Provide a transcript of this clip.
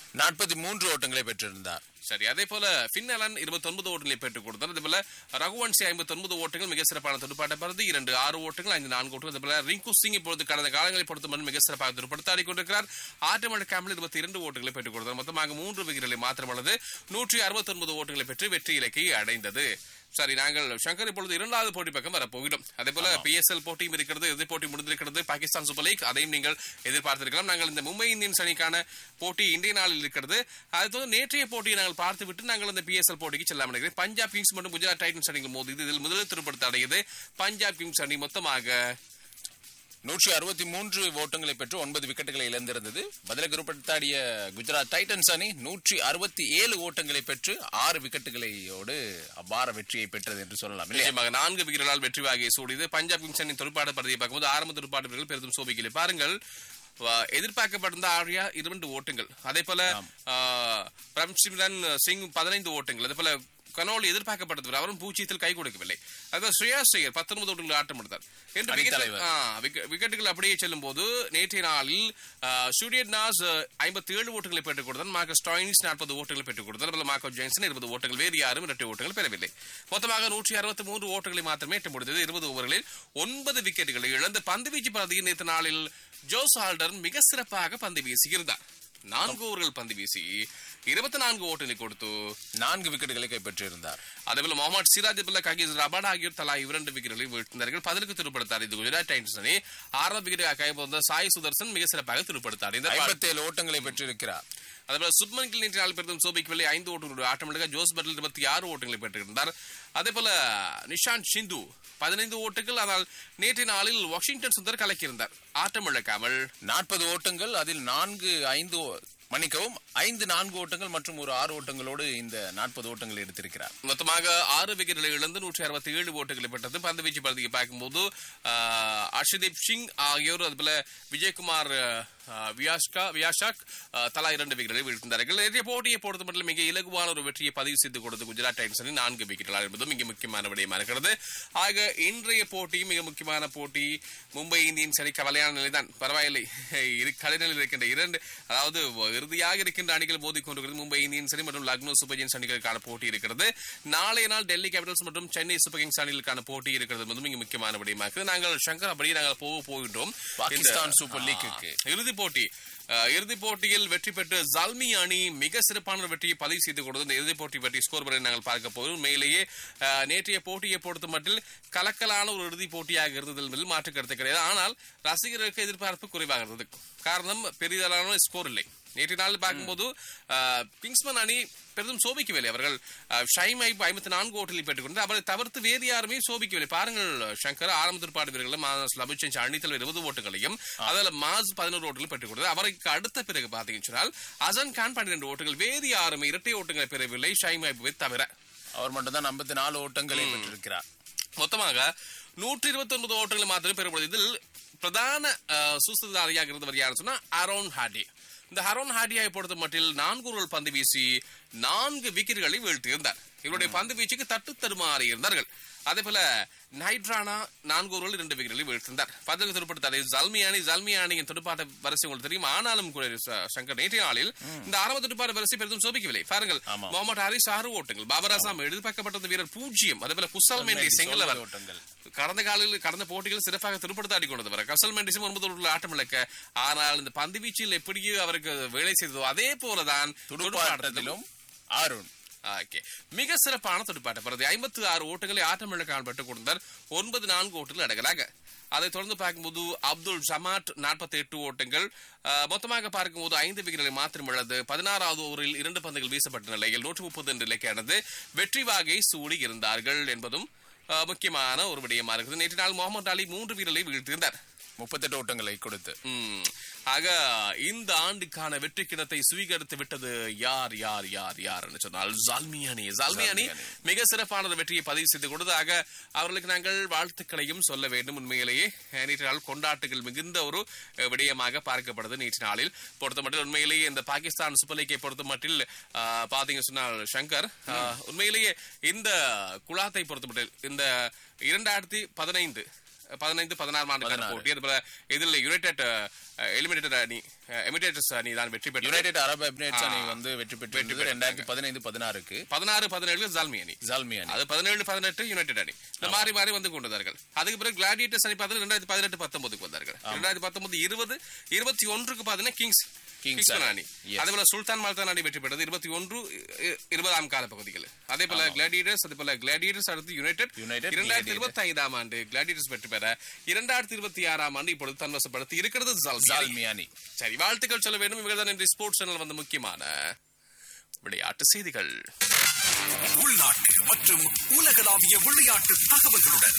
நாற்பத்தி மூன்று ஓட்டங்களை பெற்றிருந்தார் சரி அதே போல பின்னலன் இருபத்தி ஒன்பது ஓட்டங்களை பெற்றுக் கொடுத்தார் அதே போல ரகுவன்சி ஐம்பத்தி ஒன்பது ஓட்டங்கள் மிக சிறப்பான துடுப்பாட்ட பருதி இரண்டு ஆறு ஓட்டங்கள் ஐந்து நான்கு ஓட்டங்கள் அதே போல ரிங்கு சிங் இப்பொழுது கடந்த காலங்களை பொறுத்த மட்டும் மிக சிறப்பாக துடுப்படுத்தாடி கொண்டிருக்கிறார் ஆட்டமழ கேம்பில் இருபத்தி இரண்டு ஓட்டங்களை பெற்றுக் கொடுத்தார் மொத்தமாக மூன்று விகிதங்களை மாத்திரமல்லது நூற்றி அறுபத்தி ஒன்பது ஓட்டங்களை பெற்று வெற்றி இலக்கை அடைந்தது சரி நாங்கள் சங்கர் இப்பொழுது இரண்டாவது போட்டி பக்கம் வரப்போகிறோம் அதே போல பிஎஸ்எல் போட்டியும் இருக்கிறது இறுதி போட்டி முடிந்திருக்கிறது பாகிஸ்தான் சூப்பர் லீக் அதையும் நீங்கள் எதிர்பார்த்திருக்கலாம் நாங்கள் இந்த மும்பை இந்தியன்ஸ் அணிக்கான போட்டி இன்றைய நாளில் இருக்கிறது அது போல நேற்றைய போட்டியை நாங்கள் பார்த்துவிட்டு நாங்கள் இந்த பிஎஸ்எல் போட்டிக்கு செல்லாமல் இருக்கிறேன் பஞ்சாப் கிங்ஸ் மற்றும் குஜராத் டைட்டன்ஸ் அணிகள் மோதி இதில் முதலில் திருப்படுத்த அடையது பஞ்சாப் கிங்ஸ் அணி மொத்தமாக நூற்றி அறுபத்தி மூன்று ஓட்டங்களை பெற்று ஒன்பது விக்கெட்டுகளை இழந்திருந்தது பதிலக குறிப்பிட்டாடிய குஜராத் டைட்டன்ஸ் அணி நூற்றி அறுபத்தி ஏழு ஓட்டங்களை பெற்று ஆறு விக்கெட்டுகளோடு அபார வெற்றியை பெற்றது என்று சொல்லலாம் இல்லையா நிச்சயமாக நான்கு விக்கெட்டுகளால் வெற்றி வாகையை சூடியது பஞ்சாப் கிங்ஸ் அணி துடுப்பாட்ட பகுதியை பார்க்கும்போது ஆரம்ப துடுப்பாட்ட வீரர்கள் பெரிதும் சோபிக்கலை பாருங்கள் வ- எதிர்பார்க்கப்பட்டிருந்த ஆழியா இரண்டு ஓட்டங்கள் அதே போல பிரம்சிம்ரன் சிங் பதினைந்து ஓட்டங்கள் அதே போல கனோலி எதிர்பார்க்கப்பட்டது அவரும் பூச்சியத்தில் கை கொடுக்கவில்லை அதாவது ஸ்ரேயாஸ் ஐயர் பத்தொன்பது ஓட்டங்கள் ஆட்டம் எடுத்தார் என்று அணித்தலைவர். விக்கெட்- ஆ, விக்க- விக்கெட்டுகள் அப்படியே செல்லும் போது நேற்றைய நாளில் சூரியன் நாஸ் ஐம்பத்தி ஏழு ஓட்டங்களை பெற்றுக் கொடுத்தார் மார்க்கஸ் ஸ்டாயினிஸ் நாற்பது ஓட்டங்களை பெற்றுக் கொடுத்தார் அதுபோல மார்க்கோ ஜென்சன் இருபது ஓட்டங்கள் வேறு யாரும் இரட்டை ஓட்டங்கள் பெறவில்லை மொத்தமாக நூற்றி அறுபத்தி மூன்று ஓட்டங்களை மாத்திரமே எட்ட முடிந்தது இருபது ஓவர்களில் ஒன்பது விக்கெட்டுகளை இழந்த பந்து வீச்சு பகுதியில் நேற்று நாளில் ஜோஸ் ஆல்டர் மிக சிறப்பாக பந்து வீசியிருந்தார் நான்கு ஓவர்கள் பந்து வீசி இருபத்தி நான்கு ஓட்டங்களை கொடுத்து நான்கு விக்கெட்டுகளை கைப்பற்றியிருந்தார் அதேபோல முகமது சிராஜ் அப்துல்லா ககீஸ் ரபாட் ஆகியோர் தலா இரண்டு விக்கெட்டுகளை வீழ்த்தினார்கள் பதிலுக்கு திருப்படுத்தார் இது குஜராத் டைட்டன்ஸ் அணி ஆறாவது விக்கெட்டை கைப்பற்ற சாய் சுதர்சன் மிக சிறப்பாக திருப்படுத்தார் இந்த பா- ஐம்பத்தி ஏழு ஓட்டங்களை பெற்றிருக்கிறார் அதேபோல சுப்மன் கில் நேற்று நாள் பெரிதும் சோபிக்கவில்லை ஐந்து ஓட்டங்களோடு ஆட்டமிழக ஜோஸ் பட்டில் இருபத்தி ஆறு ஓட்டங்களை பெற்றிருந்தார் அதே போல நிஷாந்த் சிந்து பதினைந்து ஓட்டுகள் ஆனால் நேற்றைய நாளில் வாஷிங்டன் சுந்தர் கலக்கியிருந்தார் ஆட்டம் இழக்காமல் நாற்பது ஓட்டங்கள் அதில் நான்கு ஐந்து ஓ- மன்னிக்கவும் ஐந்து நான்கு ஓட்டங்கள் மற்றும் ஒரு ஆறு ஓட்டங்களோடு இந்த நாற்பது ஓட்டங்கள் எடுத்திருக்கிறார் மொத்தமாக ஆறு விக்கெட்டுகளை இழந்து நூற்றி அறுபத்தி ஏழு ஓட்டுகளை பெற்றது பந்து வீச்சு பகுதியை பார்க்கும்போது ஆஹ், அர்ஷதீப் சிங் ஆகியோர் அதுபோல விஜயகுமார் ஆஹ், வியாஷ்கா வியாஷாக் ஆஹ், தலா இரண்டு விக்கெட்டுகளை வீழ்த்தினார்கள் நேற்றைய போட்டியை பொறுத்த மட்டும் மிக இலகுவான ஒரு வெற்றியை பதிவு செய்து கொடுத்து குஜராத் டைட்டன்ஸ் அணி நான்கு விக்கெட்டுகள் என்பதும் மிக முக்கியமான விடயமா இருக்கிறது ஆக இன்றைய போட்டியும் மிக முக்கியமான போட்டி மும்பை இந்தியன்ஸ் அணி கவலையான நிலைதான் பரவாயில்லை இரு கலைநிலையில் இருக்கின்ற இரண்டு அதாவது இறுதியாக இருக்கின்ற அணிகள் மோதிக் கொண்டிருக்கிறது மும்பை இந்தியன்ஸ் அணி மற்றும் லக்னோ சூப்பர் ஜெயின்ஸ் அணிகளுக்கான போட்டி இருக்கிறது நாளைய நாள் டெல்லி கேபிட்டல்ஸ் மற்றும் சென்னை சூப்பர் கிங்ஸ் அணிகளுக்கான போட்டி இருக்கிறது என்பதும் மிக முக்கியமான விடயமா இருக்குது நாங்கள் சங்கர் அப்படியே நாங்கள் போக போகின்றோம் பாகிஸ்தான் இந்த- சூப்பர் லீக்குக்கு. ஆ, இறுதிப் போட்டி அஹ், இறுதிப் போட்டியில் வெற்றி பெற்று ஜல்மி அணி மிக சிறப்பான ஒரு வெற்றியை பதிவு செய்து கொடுத்து இந்த இறுதிப் போட்டி பற்றி ஸ்கோர் பற்றி நாங்கள் பார்க்க போகிறோம் மேலேயே அஹ், நேற்றைய போட்டியை பொறுத்த மட்டில் கலக்கலான ஒரு இறுதிப் போட்டியாக இருந்தது என்பதில் மாற்று கருத்து கிடையாது ஆனால் ரசிகர்களுக்கு எதிர்பார்ப்பு குறைவாக இருந்தது காரணம் பெரிதளவான ஸ்கோர் இல்லை நேற்று நாள் பார்க்கும்போது அஹ், கிங்ஸ்மன் அணி பெரிதும் சோபிக்கவில்லை அவர்கள் அஹ், ஷைம் ஐப் ஐம்பத்தி நான்கு ஓட்டலில் பெற்றுக்கொண்டு அவரை தவிர்த்து வேறு யாருமே சோபிக்கவில்லை பாருங்கள் சங்கர் ஆரம்ப துடுப்பாடு வீரர்கள் மாஸ் லபுச்சன் அணித்தலைவர் இருபது ஓட்டுகளையும் அதில் மாஸ் பதினோரு ஓட்டுகள் பெற்றுக் கொடுத்தது அவருக்கு அடுத்த பிறகு பார்த்தீங்கன்னு சொன்னால் அசன் கான் பன்னிரண்டு ஓட்டுகள் வேறு யாருமே இரட்டை ஓட்டுகளை பெறவில்லை ஷைம் ஐப்புவை தவிர அவர் மட்டும்தான் ஐம்பத்தி நாலு ஓட்டங்களை பெற்றிருக்கிறார் மொத்தமாக நூற்றி இருபத்தி ஒன்பது ஓட்டங்களை மாத்திரம் பெறப்படுது இதில் பிரதான அஹ், சூத்திரதாரியாக இருந்தவர் யாருன்னு சொன்னா அரோன் ஹாடி இந்த ஹரோன் ஹாடியை பொறுத்த மட்டில் நான்கு ஓவர்கள் பந்து வீசி நான்கு விக்கெட்டுகளை வீழ்த்தியிருந்தார் இவருடைய பந்து வீச்சுக்கு தட்டு தடுமாறி இருந்தார்கள் அதே போல நைட்ரானா நான்கு ஓவர்கள் இரண்டு விக்கெட்டுகளை வீழ்த்திருந்தார் பதிலுக்கு துடுப்படுத்தார் ஜல்மியானி ஜல்மியானியின் துடுப்பாட்ட வரிசை உங்களுக்கு தெரியும் ஆனாலும் கூட ச- சங்கர் நேற்றைய நாளில் இந்த ஆரம்ப துடுப்பாட்ட வரிசை பெரிதும் சோபிக்கவில்லை பாருங்கள் ஆமா. முகமது ஹாரிஸ் ஆறு ஓட்டங்கள் பாபர் அசாம் எதிர்பார்க்கப்பட்டது வீரர் பூஜ்ஜியம் அதே போல குசல் மெண்டி செங்கலவர் ஓட்டங்கள் கடந்த காலில் கடந்த போட்டிகள் சிறப்பாக திருப்படுத்தாடி கொண்டது வர கசல் மெண்டிஸும் ஒன்பது ஓட்டத்தில் ஆட்டம் இழக்க ஆனால் இந்த பந்து வீச்சில் எப்படியோ அவருக்கு வேலை செய்ததோ அதே போலதான் துடுப்பாட்டத்திலும் துடுப்பாட்டத்திலும் ஆருண் ஓகே மிக சிறப்பான துடுப்பாட்ட பிறகு ஐம்பத்தி ஆறு ஓட்டங்களை ஆட்டம் இழக்காமல் பெற்றுக் கொடுத்தார் ஒன்பது நான்கு ஓட்டங்கள் அடங்கலாக அதைத் தொடர்ந்து பார்க்கும்போது அப்துல் ஜமாட் நாற்பத்தி எட்டு ஓட்டங்கள் அஹ், மொத்தமாக பார்க்கும்போது ஐந்து விக்கெட்டுகளை மாத்திரம் இழந்து பதினாறாவது ஓவரில் இரண்டு பந்துகள் வீசப்பட்ட நிலையில் நூற்று முப்பது என்ற இலக்கானது வெற்றி வாகை சூடி இருந்தார்கள் என்பதும் அஹ், முக்கியமான ஒரு விடயமா இருக்குது நேற்று நாள் முகமது அலி மூன்று வீரர்களை வீழ்த்தியிருந்தார் முப்பத்தெட்டு ஓட்டங்களை கொடுத்து ம். ஆக இந்த ஆண்டுக்கான வெற்றி கிணத்தை சுவீகரித்து விட்டது யார் யார் யார் யார் என்று சொன்னால் ஜால்மியானி ஜால்மியானி ஜால்மியானி. மிக சிறப்பான ஒரு வெற்றியை பதிவு செய்து கொடுத்ததாக அவர்களுக்கு நாங்கள் வாழ்த்துக்களையும் சொல்ல வேண்டும் உண்மையிலேயே அஹ், நேற்று நாள் கொண்டாட்டுகள் மிகுந்த ஒரு அஹ், விடயமாக பார்க்கப்படுது நேற்று நாளில் பொறுத்த மட்டும் உண்மையிலேயே இந்த பாகிஸ்தான் சூப்பர் லீக்கை பொறுத்த மட்டில் அஹ், பாத்தீங்க சொன்னால் சங்கர் அஹ், உண்மையிலேயே இந்த குழாத்தை பொறுத்த மட்டும் இந்த இரண்டாயிரத்தி பதினைந்து பதினைந்து பதினாறு ஆண்டுக்கான பதினாறு. போட்டி அதுபோல இதில் யுனைடெட் எலிமினேட்டர் அணி எமிடேட்டர்ஸ் அணி தான் வெற்றி பெற்றது யுனைடெட் அரபு எமிரேட்ஸ் அணி வந்து வெற்றி பெற்று ரெண்டாயிரத்தி பதினைந்து பதினாறுக்கு பதினாறு பதினேழு ஜால்மி அணி ஜால்மி அணி அது பதினேழு பதினெட்டு யுனைடெட் அணி இந்த மாறி மாறி வந்து கொண்டார்கள் அதுக்கு பிறகு கிளாடியேட்டர்ஸ் அணி பார்த்தீங்கன்னா ரெண்டாயிரத்தி பதினெட்டு பத்தொன்பதுக்கு வந்தார்கள் ரெண்டாயிரத்தி பத்தொன்பது இருபது இருபத்தி ஒன்றுக்கு பார்த்தீங்கன்னா கிங்ஸ் Kings கிங்ஸ் அணி. அணி அதே போல சுல்தான் மால்தான் அணி வெற்றி பெற்றது இருபத்தி ஒன்று இருபதாம் கால பகுதிகள் அதே போல கிளாடியேட்டர்ஸ் அதே போல கிளாடியேட்டர்ஸ் அடுத்து யுனைடெட் United, இரண்டாயிரத்தி இருபத்தி ஐந்தாம் ஆண்டு கிளாடியேட்டர்ஸ் வெற்றி பெற இரண்டாயிரத்தி இருபத்தி ஆறாம் ஆண்டு இப்பொழுது தன்வசப்படுத்தி இருக்கிறது ஜால்மி அணி. ஜால்மி அணி சரி வாழ்த்துக்கள் சொல்ல வேண்டும் இவர்கள் தான் இன்றைய ஸ்போர்ட்ஸ் சேனல் வந்து முக்கியமான விளையாட்டு செய்திகள் உள்நாட்டு மற்றும் உலகளாவிய விளையாட்டு தகவல்களுடன்